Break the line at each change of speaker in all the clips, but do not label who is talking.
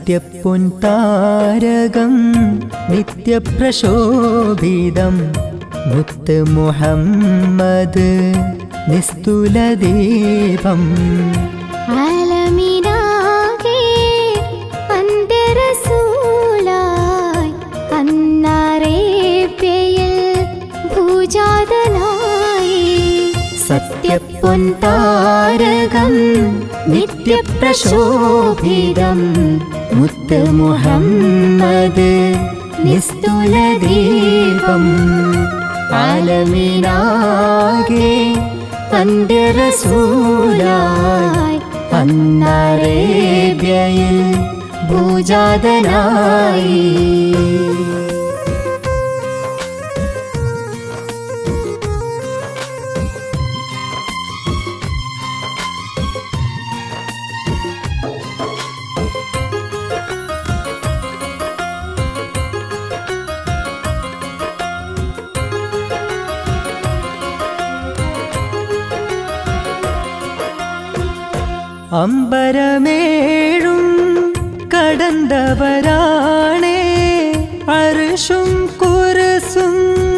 സത്യപ്പൊൻ താരകം നിത്യപ്രശോഭിതം മുത്ത് മുഹമ്മദ് നിസ്തുലദീപം
ആലമിനാകെ അന്തരസൂലായി അന്നറേബ്യയിൽ ഭൂജാതനായി
സത്യപ്പൊൻ താരകം നിത്യപ്രശോഭിതം മുത്ത് മുഹമ്മദ് നിസ്തുലദീപം ആലമിനാകെ അന്ത്യരസൂലായി അന്നറേബ്യയിൽ ഭൂജാതനായി അമ്പരമേഴും കടന്തവരാണേ അർഷും കുരസും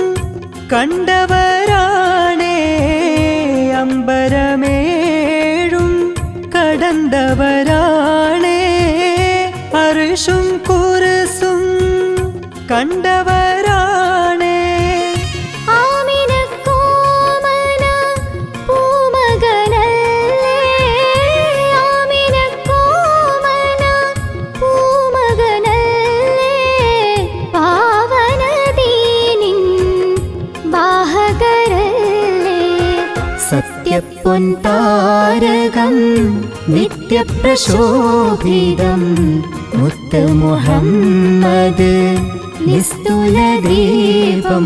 കണ്ടവരാണേ അമ്പരമേഴും കടന്തവരാണേ അർഷും കുരസും കണ്ടവരാണേ
ആമിനക്കോമന പൂമകനല്ലേ ആമിനക്കോമന പൂമകനല്ലേ പാവനദീനിൻ വാഹകരല്ലേ
സത്യപ്പൊൻ താരകം നിത്യപ്രശോഭിതം മുത്ത് മുഹമ്മദ് നിസ്തുലദീപം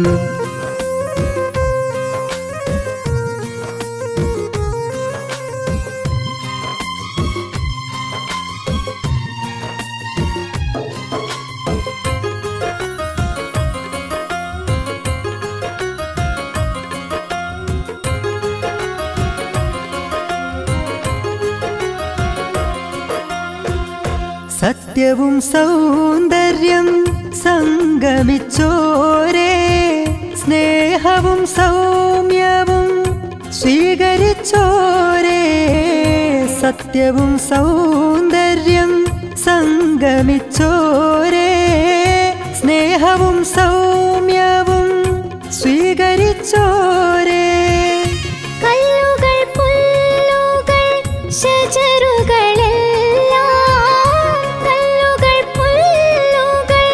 സത്യവും സൗന്ദര്യം സംഗമിച്ചോരേ സ്നേഹവും സൗമ്യവും സ്വീകരിച്ചോരേ സത്യവും സൗന്ദര്യം സംഗമിച്ചോരേ സ്നേഹവും സൗമ്യവും സ്വീകരിച്ചോരേ
കല്ലുകൾ പുല്ലുകൾ ഷജറുകളെല്ലാം കല്ലുകൾ പുല്ലുകൾ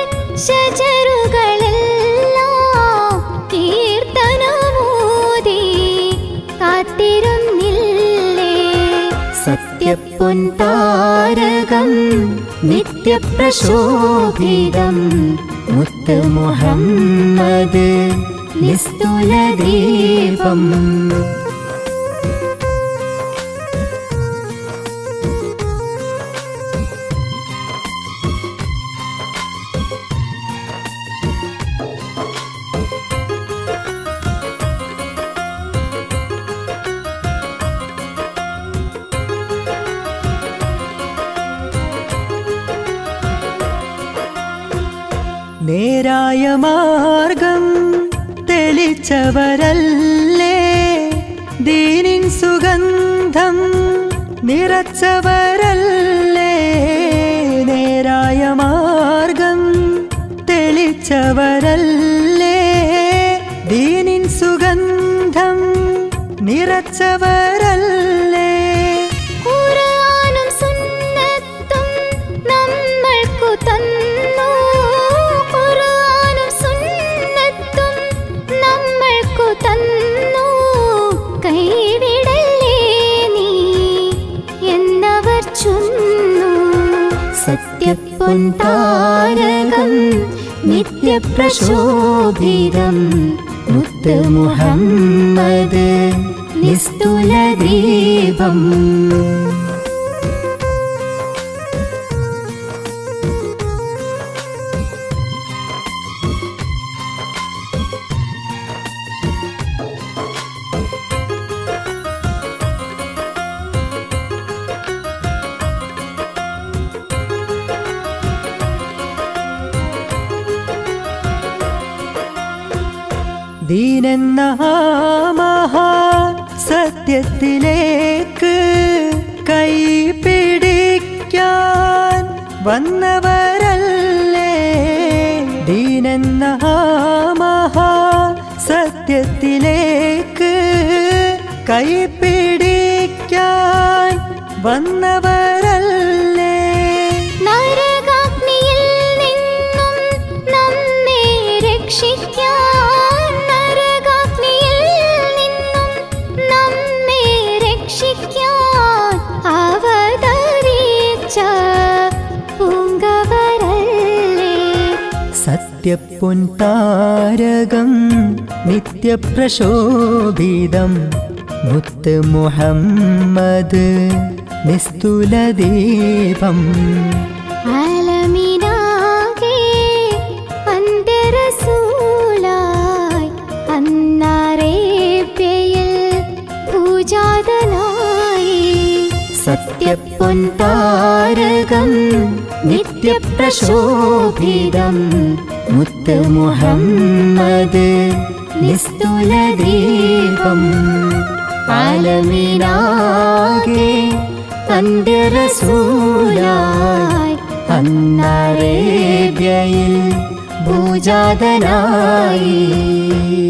ഷജറുകളെല്ലാം കീർത്തനമോദി കാത്തിരുന്നില്ലേ
സത്യപ്പൊൻ താരകം നിത്യപ്രശോഭിതം മുത്ത് മുഹമ്മദ് നിസ്തുലദീപം നേരായ മാർഗം തെളിച്ചവരല്ലേ ദീനിൻ സുഗന്ധം നിറച്ചവരല്ലേ നേരായ മാർഗം തെളിച്ചവരല്ലേ ദീനിൻ സുഗന്ധം നിറച്ചവരല്ലേ
ഖുർആനും സുന്നത്തും നമ്മൾക്കു തന്നു ഖുർആനും സുന്നത്തും നമ്മൾക്കു തന്നു കൈവിടല്ലേ നീ എന്നവർ ചൊന്നു
സത്യപ്പൊൻ താരകം നിത്യപ്രശോഭിതം മുത്ത് മുഹമ്മദ് നിസ്തുലദീപം ദീനെന്ന മഹാ സത്യത്തിലേക്ക് കൈ പിടിക്കാൻ വന്നവരല്ലേ ദീനെന്ന മഹാ സത്യത്തിലേക്ക് കൈ പിടിക്കാൻ വന്നവരല്ലേ
നരകാഗ്നിയിൽ നിന്നും നമ്മെ രക്ഷിക്കാൻ നരകാഗ്നിയിൽ നിന്നും നമ്മെ രക്ഷിക്കാൻ അവതരിച്ച പൂങ്കവരല്ലേ
സത്യപ്പൊൻ താരകം നിത്യപ്രശോഭിതം മുത്ത് മുഹമ്മദ് നിസ്തുലദീപം
ആലമിനാകെ അന്തരസൂലായി അന്നറേബ്യയിൽ പൂജാതനായി
സത്യപ്പൊൻ താരകം നിത്യപ്രശോഭിതം മുത്ത് മുഹമ്മദ് നിസ്തുലദീപം ആലമിനാകെ അന്ത്യരസൂലായി അന്നറേബ്യയിൽ ഭൂജാതനായി